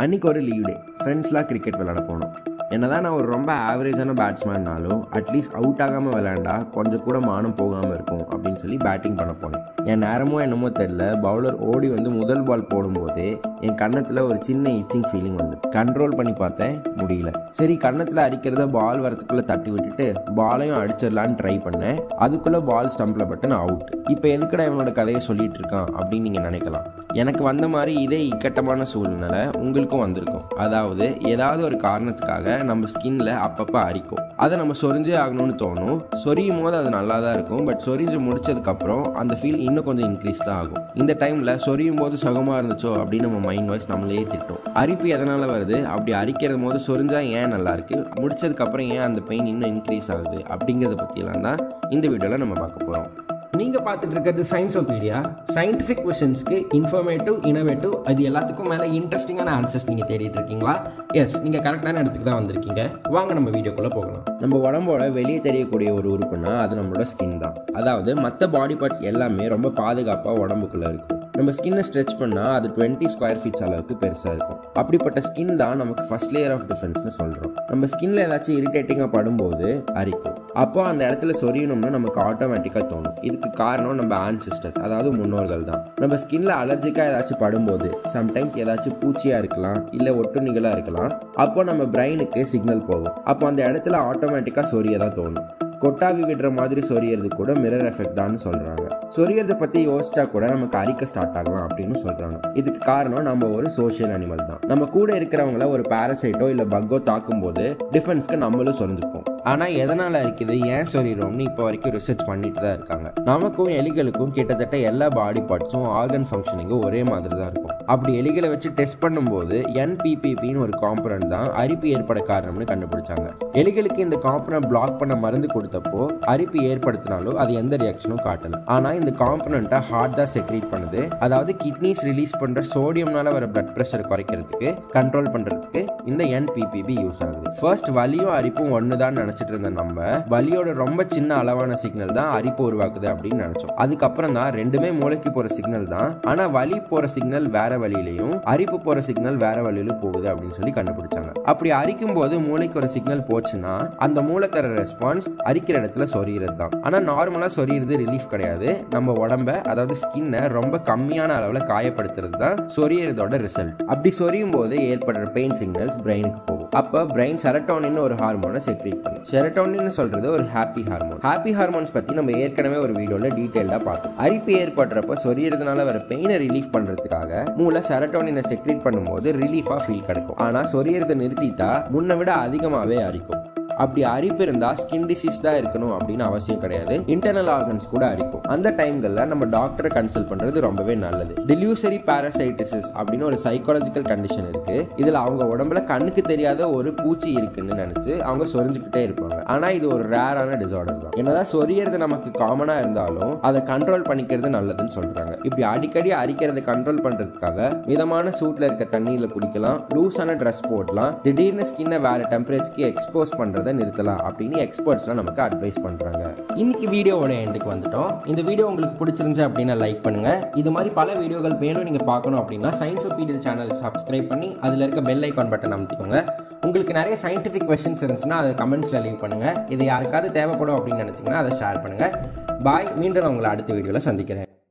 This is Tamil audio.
அன்றைக்கி ஒரு லீவ் டே ஃப்ரெண்ட்ஸ்லாம் கிரிக்கெட் விளையாட போனோம் என்னதான் நான் ஒரு ரொம்ப ஆவரேஜான பேட்ஸ்மேன்னாலும் அட்லீஸ்ட் அவுட் ஆகாமல் விளையாண்டா கொஞ்சம் கூட மானம் போகாமல் இருக்கும் அப்படின்னு சொல்லி பேட்டிங் பண்ண போனேன் என் நேரமோ என்னமோ தெரில பவுலர் ஓடி வந்து முதல் பால் போடும்போதே என் கன்னத்தில் ஒரு சின்ன இச்சிங் ஃபீலிங் வந்து கண்ட்ரோல் பண்ணி பார்த்தேன் முடியல சரி கன்னத்தில் அடிக்கிறத பால் வரத்துக்குள்ளே தட்டி விட்டுட்டு பாலையும் அடிச்சிடலான்னு ட்ரை பண்ணேன் அதுக்குள்ளே பால் ஸ்டம்பில் பட்டு நான் அவுட் இப்போ எதுக்கடா இவனோட கதையை சொல்லிட்டு இருக்கான் அப்படின்னு நீங்கள் நினைக்கலாம் எனக்கு வந்த மாதிரி இதே இக்கட்டமான சூழ்நிலை உங்களுக்கும் வந்திருக்கும் அதாவது ஏதாவது ஒரு காரணத்துக்காக நம்ம ஸ்கின்ல அப்பப்போ அரிக்கும் அதை நம்ம சொரிஞ்சே ஆகணும்னு தோணும் சொரியும் போது அது நல்லா தான் இருக்கும் பட் சொரிஞ்சு முடிச்சதுக்கப்புறம் அந்த ஃபீல் இன்னும் கொஞ்சம் இன்க்ரீஸ் தான் ஆகும் இந்த டைமில் சொரியும் போது சுகமாக இருந்துச்சோ அப்படின்னு நம்ம மைண்ட் வாய்ஸ் நம்மளே திட்டும் அரிப்பு எதனால் வருது அப்படி அரிக்கிற போது சொரிஞ்சா ஏன் நல்லா இருக்கு முடிச்சதுக்கப்புறம் ஏன் அந்த பெயின் இன்னும் இன்க்ரீஸ் ஆகுது அப்படிங்கிறத பற்றியெல்லாம் தான் இந்த வீடியோவில் நம்ம பார்க்க போகிறோம் நீங்கள் பார்த்துட்டு இருக்கிறது சயின்ஸ் ஆஃப் மீடியா சயின்டிஃபிக் கொஷின்ஸ்க்கு இன்ஃபர்மேட்டிவ் இனோவேட்டிவ் அது எல்லாத்துக்கும் மேலே இன்ட்ரெஸ்டிங்கான ஆன்சர்ஸ் நீங்கள் தேடிட்டு இருக்கீங்களா எஸ் நீங்கள் கரெக்டான இடத்துக்கு தான் வந்திருக்கீங்க வாங்க நம்ம வீடியோக்குள்ளே போகலாம் நம்ம உடம்போட வெளியே தெரியக்கூடிய ஒரு உறுப்புனா அது நம்மளோட ஸ்கின் தான் அதாவது மற்ற பாடி பார்ட்ஸ் எல்லாமே ரொம்ப பாதுகாப்பாக உடம்புக்குள்ளே இருக்கும் நம்ம ஸ்கின்னை ஸ்ட்ரெச் பண்ணால் அது டுவெண்ட்டி ஸ்கொயர் ஃபீட்ஸ் அளவுக்கு பெருசாக இருக்கும் அப்படிப்பட்ட ஸ்கின் தான் நமக்கு ஃபர்ஸ்ட் லேயர் ஆஃப் டிஃபென்ஸ்னு சொல்கிறோம் நம்ம ஸ்கின்ல ஏதாச்சும் இரிட்டேட்டிங்காக படும்போது அரிக்கும் அப்போ அந்த இடத்துல சொரியணும்னு நமக்கு ஆட்டோமேட்டிக்காக தோணும் இதுக்கு காரணம் நம்ம ஆன்சிஸ்டர்ஸ் அதாவது முன்னோர்கள் தான் நம்ம ஸ்கின்ல அலர்ஜிக்காக ஏதாச்சும் படும்போது சம்டைம்ஸ் ஏதாச்சும் பூச்சியாக இருக்கலாம் இல்லை ஒட்டுணிகளாக இருக்கலாம் அப்போ நம்ம பிரெயினுக்கு சிக்னல் போகும் அப்போ அந்த இடத்துல ஆட்டோமேட்டிக்காக சொரிய தான் தோணும் கொட்டாவி விடுற மாதிரி சொரியறது கூட மிரர் எஃபெக்ட் தான் சொல்றாங்க சொரியறதை பத்தி யோசிச்சா கூட நமக்கு அரிக்க ஸ்டார்ட் ஆகலாம் அப்படின்னு சொல்றாங்க இதுக்கு காரணம் நம்ம ஒரு சோஷியல் அனிமல் தான் நம்ம கூட இருக்கிறவங்கள ஒரு பாரசைட்டோ இல்ல பக்கோ தாக்கும் போது டிஃபென்ஸ்க்கு நம்மளும் சொரிஞ்சுப்போம் ஆனா எதனால இருக்குது ஏன் சொரிறோம்னு இப்போ வரைக்கும் ரிசர்ச் பண்ணிட்டு தான் இருக்காங்க நமக்கும் எலிகளுக்கும் கிட்டத்தட்ட எல்லா பாடி பார்ட்ஸும் ஆர்கன் ஃபங்க்ஷனிங்கும் ஒரே மாதிரி தான் இருக்கும் அப்படி எலிகளை வச்சு டெஸ்ட் பண்ணும்போது என்பிபிபின்னு ஒரு காம்பனன்ட் தான் அரிப்பு ஏற்பட காரணம்னு கண்டுபிடிச்சாங்க எலிகளுக்கு இந்த காம்பனன்ட் பிளாக் பண்ண மருந்து கொடுத்தப்போ அரிப்பு ஏற்படுத்தினாலும் அது எந்த ரியாக்ஷனும் காட்டல ஆனா இந்த காம்பனண்ட்டை ஹார்ட் தான் செக்ரீட் பண்ணுது அதாவது கிட்னிஸ் ரிலீஸ் பண்ற சோடியம்னால வர பிளட் ப்ரெஷர் குறைக்கிறதுக்கு கண்ட்ரோல் பண்றதுக்கு இந்த என்பிபிபி யூஸ் ஆகுது ஃபர்ஸ்ட் வலியும் அரிப்பும் ஒன்று தான் நினைச்சிட்டு இருந்த நம்ம வலியோட ரொம்ப சின்ன அளவான சிக்னல் தான் அரிப்பு உருவாக்குது அப்படின்னு நினைச்சோம் அதுக்கப்புறம் தான் ரெண்டுமே மூளைக்கு போற சிக்னல் தான் ஆனா வலி போற சிக்னல் வேற வழியிலையும் அரிப்பு போற சிக்னல் வேற வழியிலும் போகுது அப்படின்னு சொல்லி கண்டுபிடிச்சாங்க அப்படி அரிக்கும் போது மூளைக்கு ஒரு சிக்னல் போச்சுன்னா அந்த மூளை தர ரெஸ்பான்ஸ் அரிக்கிற இடத்துல சொரியிறது தான் ஆனா நார்மலா சொரியிறது ரிலீஃப் கிடையாது நம்ம உடம்ப அதாவது ஸ்கின்னை ரொம்ப கம்மியான அளவுல காயப்படுத்துறது தான் சொரியறதோட ரிசல்ட் அப்படி சொரியும் போது ஏற்படுற பெயின் சிக்னல்ஸ் பிரெயினுக்கு போகும் அப்ப பிரெயின் செரட்டோனின் ஒரு ஹார்மோனை செக்ரேட் பண்ணும் செரட்டோனின் சொல்றது ஒரு ஹாப்பி ஹார்மோன் ஹாப்பி ஹார்மோன்ஸ் பத்தி நம்ம ஏற்கனவே ஒரு வீடியோல டீடைலா பார்த்தோம் அரிப்பு ஏற்படுறப்ப சொரியறதுனால வர பெயினை ரிலீஃப் பண்றதுக்காக மூளை செரட்டோனினை செக்ரேட் பண்ணும்போது ரிலீஃபா ஃபீல் கிடைக்கும் ஆனா சொரியறதை நிறுத்திட்டா முன்னை விட அதிகமாவே அரிக்கும் அப்படி அரிப்பு இருந்தா ஸ்கின் டிசீஸ் தான் இருக்கணும் அப்படின்னு அவசியம் கிடையாது இன்டர்னல் ஆர்கன்ஸ் கூட அரிக்கும் அந்த டைம்களில் நம்ம டாக்டரை கன்சல்ட் பண்றது ரொம்பவே நல்லது டெலியூசரி பாரசைட்டிசிஸ் அப்படின்னு ஒரு சைக்காலஜிக்கல் கண்டிஷன் இருக்கு இதுல அவங்க உடம்புல கண்ணுக்கு தெரியாத ஒரு பூச்சி இருக்குன்னு நினைச்சு அவங்க சொரிஞ்சுக்கிட்டே இருப்பாங்க ஆனா இது ஒரு ரேரான டிசார்டர் தான் என்னதான் சொரியறது நமக்கு காமனா இருந்தாலும் அதை கண்ட்ரோல் பண்ணிக்கிறது நல்லதுன்னு சொல்றாங்க இப்படி அடிக்கடி அரிக்கிறத கண்ட்ரோல் பண்றதுக்காக மிதமான சூட்ல இருக்க தண்ணீர்ல குடிக்கலாம் லூஸான ட்ரெஸ் போடலாம் திடீர்னு ஸ்கின்னை வேற டெம்பரேச்சருக்கு எக்ஸ்போஸ் பண்றதை நிறுத்தலாம் அப்படின்னு எக்ஸ்பர்ட்ஸ்லாம் நமக்கு அட்வைஸ் பண்றாங்க இன்னைக்கு வீடியோவோட எண்டுக்கு வந்துட்டோம் இந்த வீடியோ உங்களுக்கு பிடிச்சிருந்துச்சு அப்படின்னா லைக் பண்ணுங்க இது மாதிரி பல வீடியோகள் வேணும் நீங்க பார்க்கணும் அப்படின்னா சயின்ஸ் ஆஃப் பீடியல் சேனல் சப்ஸ்கிரைப் பண்ணி அதில் இருக்க பெல் ஐக்கான் பட்டன் அமைத்துக்கோங்க உங்களுக்கு நிறைய சயின்டிஃபிக் கொஸ்டின்ஸ் இருந்துச்சுன்னா அதை கமெண்ட்ஸில் லீவ் பண்ணுங்க இது யாருக்காவது தேவைப்படும் அப்படின்னு நினச்சிங்கன்னா அதை ஷேர் பண்ணுங்க பாய் மீண்டும் நான் உங்களை அடுத்த வீடியோவில் சந்திக்கிறேன்